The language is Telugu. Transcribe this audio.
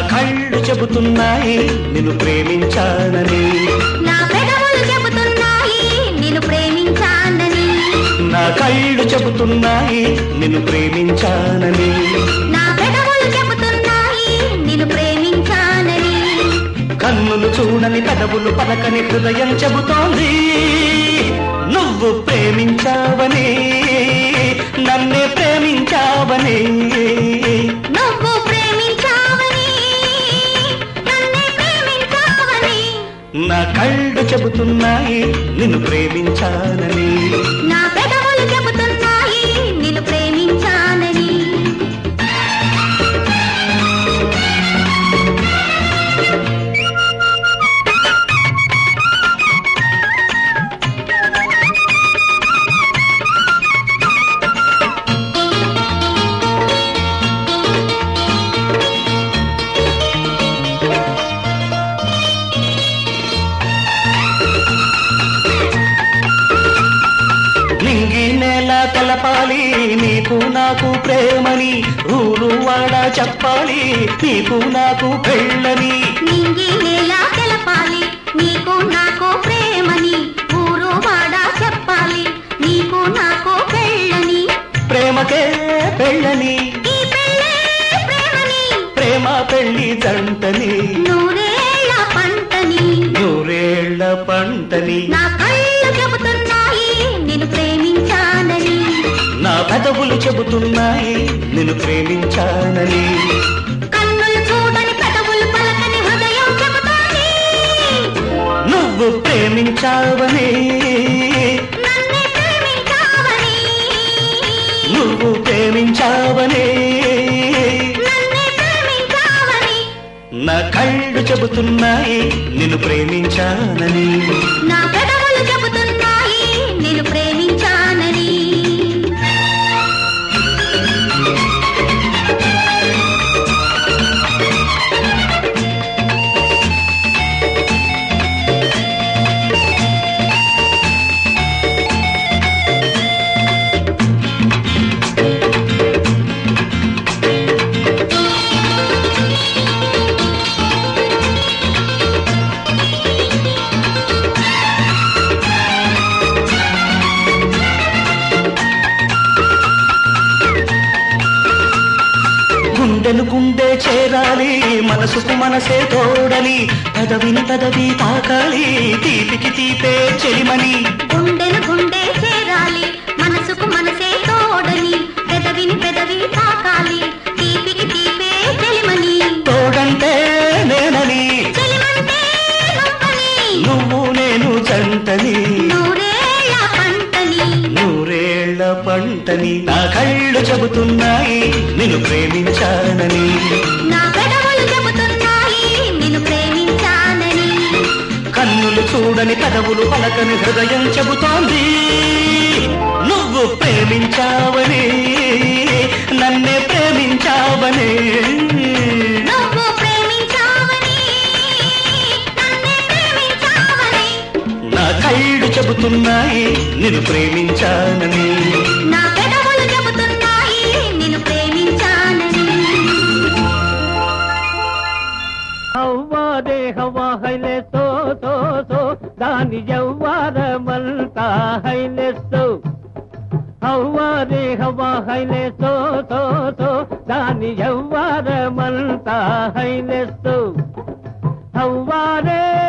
కళ్ళు చెబుతున్నాయి నిన్ను ప్రేమించానని నా పెదవులు చెబుతున్నాయి నిన్ను ప్రేమించానని నా కళ్ళు చెబుతున్నాయి నిన్ను ప్రేమించానని నా పెదవులు చెబుతున్నాయి నిన్ను ప్రేమించానని కన్నులు చూడని పెదవులు పలకని హృదయం చెబుతోంది నువ్వు ప్రేమించావని నన్నే ప్రేమించావని నువ్వు ప్రేమించావని నన్నే ప్రేమించావని నా కళ్ళు చెబుతున్నాయి నిన్ను ప్రేమించానని నా పెదవులు చెబుతున్నాయి నిన్ను ప్రేమించానని నింగి నేల తెలపాలి నీకు నాకు ప్రేమని ఊరు వాడ చెప్పాలి నీకు నాకు పెళ్ళని నింగి నేల తెలపాలి నీకు నాకు ప్రేమని ఊరు వాడ చెప్పాలి నీకు నాకు పెళ్ళని ప్రేమకే పెళ్ళని ఈ పెళ్ళే ప్రేమని ప్రేమ పెళ్లి జంటని నూరేళ్ల పంటని నూరేళ్ల పంటని నా కళ్ళు చెబుతున్నాయి నిన్ను ప్రేమించానని నా పెదవులు చెబుతున్నాయి నిన్ను ప్రేమించానని కన్నులు చూడని పెదవులు పలకని హృదయం చెబుతాని నువ్వు ప్రేమించావని నన్నే ప్రేమించావని నువ్వు ప్రేమించావని నన్నే ప్రేమించావని నా కళ్ళు చెబుతున్నాయి నిన్ను ప్రేమించానని నా పెదవులు చెబుతున్నాయి నిన్ను ప్రేమించానని గుండెను గుండె చేరాలి మనసుకు మనసే తోడని పెదవిని పెదవి తాకాలి తీపికి తీపే చెలిమని గుండెను గుండె చేరాలి మనసుకు మనసే తోడని పెదవిని పెదవి తాకాలి తీపికి తీపే చెలిమని తోడంటే నేనని చెలిమంటే నువ్వని నువ్వు నేను జంటని నూరేళ్ల పంటని నూరేళ్ల పంటని నా కళ్ళు చెబుతున్నాయి నిన్ను ప్రేమించానని నా పెదవులు చెబుతున్నాయి నిన్ను ప్రేమించానని కన్నులు చూడని పెదవులు పలకని హృదయం చెబుతోంది నువ్వు ప్రేమించావని నన్నే ప్రేమించావని నువ్వు ప్రేమించావని నన్నే ప్రేమించావని నా కళ్ళు చెబుతున్నాయి నిన్ను ప్రేమించానని నా పెదవులు చెబుతున్నాయి నిన్ను ప్రేమించానని హవ్వా దేహవా హైలే సో సో సో దాని యవ్వారమంతా హైలెస్సు హవ్వా దేహవా హైలే సో సో సో దాని యవ్వారమంతా హైలెస్సు హవ్వారే